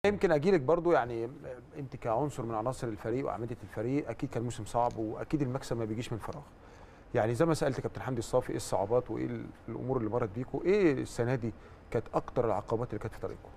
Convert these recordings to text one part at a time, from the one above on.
يمكن اجي لك برضو يعني انت كعنصر من عناصر الفريق واعمده الفريق اكيد كان موسم صعب واكيد المكسب ما بيجيش من فراغ يعني زي ما سالت كابتن حمدي الصافي ايه الصعوبات وايه الامور اللي مرت بيكم ايه السنه دي كانت اكتر العقبات اللي كانت في طريقكم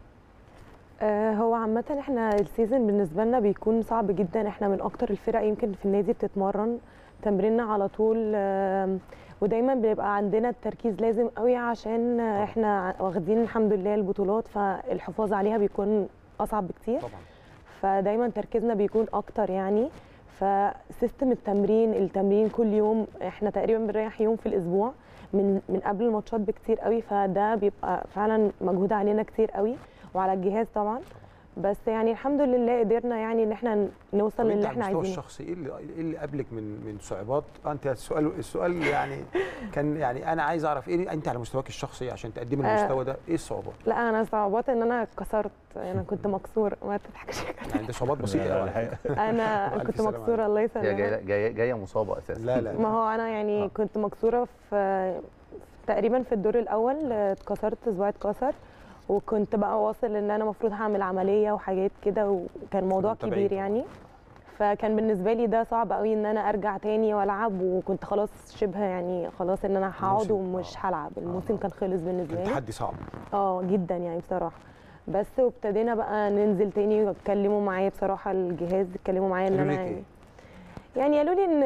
آه، هو عامة احنا السيزون بالنسبة لنا بيكون صعب جدا احنا من اكتر الفرق يمكن في النادي بتتمرن تمريننا على طول آه، ودايما بيبقى عندنا التركيز لازم قوي عشان آه، احنا واخدين الحمد لله البطولات فالحفاظ عليها بيكون اصعب بكتير طبعا فدايما تركيزنا بيكون اكتر يعني فسيستم التمرين التمرين كل يوم احنا تقريبا بنريح يوم في الاسبوع من من قبل الماتشات بكتير قوي فده بيبقى فعلا مجهود علينا كتير قوي وعلى الجهاز طبعا بس يعني الحمد لله قدرنا يعني ان احنا نوصل طب انت للي على احنا المستوى عايزينه الشخصي ايه اللي ايه اللي قابلك من من صعوبات آه، انت السؤال السؤال يعني كان يعني انا عايز اعرف ايه انت على مستواك الشخصي عشان تقدمي آه. المستوى ده ايه الصعوبات لا انا صعوبات ان انا اتكسرت انا كنت مكسور ما تضحكش يعني ده صعوبات بسيطه لا، لا، يعني. الحقيقة. انا ألف كنت سلامة مكسوره الله هي يسلمك جايه جايه جايه مصابه اساسا لا لا ما هو انا يعني آه. كنت مكسوره في تقريبا في الدور الاول اتكسرت صباعي اتكسر وكنت بقى واصل ان انا المفروض هعمل عمليه وحاجات كده وكان موضوع متابعين كبير طبعاً. يعني فكان بالنسبه لي ده صعب قوي ان انا ارجع تاني والعب وكنت خلاص شبه يعني خلاص ان انا هقعد الموسم، ومش آه. هلعب الموسم آه. كان خلص بالنسبه كان لي تحدي صعب اه جدا يعني بصراحه بس وابتدينا بقى ننزل تاني واتكلموا معايا بصراحه الجهاز اتكلموا معايا ان قالوا انا لك يعني, إيه؟ يعني قالوا لي ان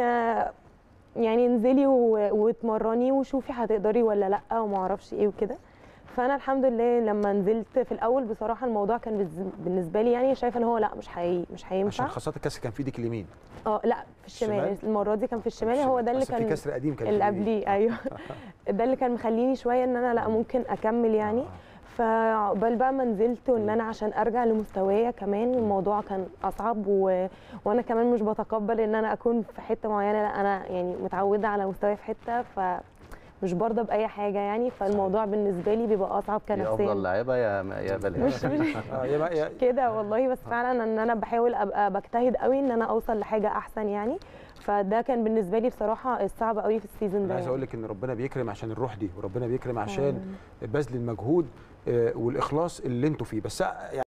يعني انزلي و- واتمرني وشوفي هتقدري ولا لا وما اعرفش ايه وكده فانا الحمد لله لما نزلت في الاول بصراحه الموضوع كان بالز- بالنسبه لي يعني شايفه ان هو لا مش هي مش عشان هينفع خاصه الكاس كان في ايدك اليمين اه لا في الشمال الشمال؟ المره دي كان في الشمال هو ده اللي بس في كان كسر قديم كان اللي في اليمين. قبليه ايوه ده اللي كان مخليني شويه ان انا لا ممكن اكمل يعني آه. فعقبال بقى ما نزلت وان انا عشان ارجع لمستوايا كمان الموضوع كان اصعب و... وانا كمان مش بتقبل ان انا اكون في حته معينه لا انا يعني متعوده على مستواي في حته ف مش برضه باي حاجه يعني فالموضوع بالنسبه لي بيبقى اصعب يا كنفسيا افضل لاعيبه يا يا بلال مش مش آه، يا بقى- يا- كده والله بس فعلا ان انا بحاول ابقى بجتهد قوي ان انا اوصل لحاجه احسن يعني فده كان بالنسبه لي بصراحه الصعب قوي في السيزون انا ده عايز يعني. اقول لك ان ربنا بيكرم عشان الروح دي وربنا بيكرم عشان بذل المجهود آه، والاخلاص اللي انتوا فيه بس يعني